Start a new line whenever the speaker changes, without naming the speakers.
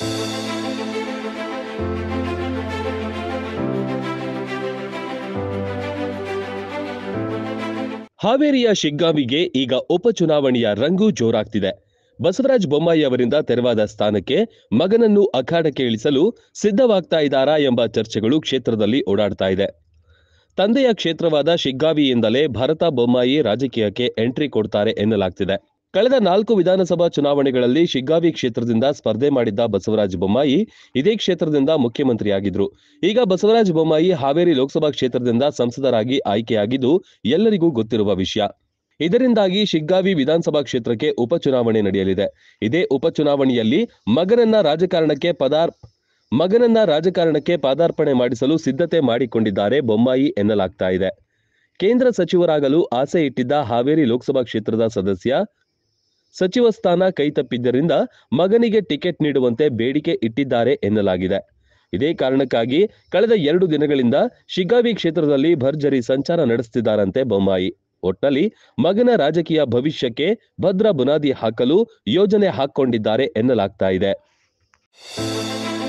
ಹಾವೇರಿಯ ಶಿಗ್ಗಾವಿಗೆ ಈಗ ಉಪಚುನಾವಣೆಯ ರಂಗು ಜೋರಾಗ್ತಿದೆ ಬಸವರಾಜ ಬೊಮ್ಮಾಯಿ ಅವರಿಂದ ತೆರವಾದ ಸ್ಥಾನಕ್ಕೆ ಮಗನನ್ನು ಅಖಾಡಕ್ಕೆ ಇಳಿಸಲು ಸಿದ್ಧವಾಗ್ತಾ ಇದ್ದಾರಾ ಎಂಬ ಚರ್ಚೆಗಳು ಕ್ಷೇತ್ರದಲ್ಲಿ ಓಡಾಡ್ತಾ ಇದೆ ತಂದೆಯ ಕ್ಷೇತ್ರವಾದ ಶಿಗ್ಗಾವಿಯಿಂದಲೇ ಭರತ ಬೊಮ್ಮಾಯಿ ರಾಜಕೀಯಕ್ಕೆ ಎಂಟ್ರಿ ಕೊಡ್ತಾರೆ ಎನ್ನಲಾಗ್ತಿದೆ ಕಳೆದ ನಾಲ್ಕು ವಿಧಾನಸಭಾ ಚುನಾವಣೆಗಳಲ್ಲಿ ಶಿಗ್ಗಾವಿ ಕ್ಷೇತ್ರದಿಂದ ಸ್ಪರ್ಧೆ ಮಾಡಿದ್ದ ಬಸವರಾಜ ಬೊಮ್ಮಾಯಿ ಇದೇ ಕ್ಷೇತ್ರದಿಂದ ಮುಖ್ಯಮಂತ್ರಿಯಾಗಿದ್ರು ಈಗ ಬಸವರಾಜ ಬೊಮ್ಮಾಯಿ ಹಾವೇರಿ ಲೋಕಸಭಾ ಕ್ಷೇತ್ರದಿಂದ ಸಂಸದರಾಗಿ ಆಯ್ಕೆಯಾಗಿದ್ದು ಎಲ್ಲರಿಗೂ ಗೊತ್ತಿರುವ ವಿಷಯ ಇದರಿಂದಾಗಿ ಶಿಗ್ಗಾವಿ ವಿಧಾನಸಭಾ ಕ್ಷೇತ್ರಕ್ಕೆ ಉಪಚುನಾವಣೆ ನಡೆಯಲಿದೆ ಇದೇ ಉಪಚುನಾವಣೆಯಲ್ಲಿ ಮಗನನ್ನ ರಾಜಕಾರಣಕ್ಕೆ ಪದಾರ್ ಮಗನನ್ನ ರಾಜಕಾರಣಕ್ಕೆ ಪಾದಾರ್ಪಣೆ ಮಾಡಿಸಲು ಸಿದ್ಧತೆ ಮಾಡಿಕೊಂಡಿದ್ದಾರೆ ಬೊಮ್ಮಾಯಿ ಎನ್ನಲಾಗ್ತಾ ಇದೆ ಕೇಂದ್ರ ಸಚಿವರಾಗಲು ಆಸೆ ಇಟ್ಟಿದ್ದ ಹಾವೇರಿ ಲೋಕಸಭಾ ಕ್ಷೇತ್ರದ ಸದಸ್ಯ ಸಚಿವ ಸ್ಥಾನ ಕೈತಪ್ಪಿದ್ದರಿಂದ ಮಗನಿಗೆ ಟಿಕೆಟ್ ನೀಡುವಂತೆ ಬೇಡಿಕೆ ಇಟ್ಟಿದ್ದಾರೆ ಎನ್ನಲಾಗಿದೆ ಇದೇ ಕಾರಣಕ್ಕಾಗಿ ಕಳೆದ ಎರಡು ದಿನಗಳಿಂದ ಶಿಗ್ಗಾವಿ ಕ್ಷೇತ್ರದಲ್ಲಿ ಭರ್ಜರಿ ಸಂಚಾರ ನಡೆಸುತ್ತಿದ್ದಾರಂತೆ ಬೊಮ್ಮಾಯಿ ಒಟ್ನಲ್ಲಿ ಮಗನ ರಾಜಕೀಯ ಭವಿಷ್ಯಕ್ಕೆ ಭದ್ರ ಬುನಾದಿ ಹಾಕಲು ಯೋಜನೆ ಹಾಕೊಂಡಿದ್ದಾರೆ ಎನ್ನಲಾಗ್ತಾ ಇದೆ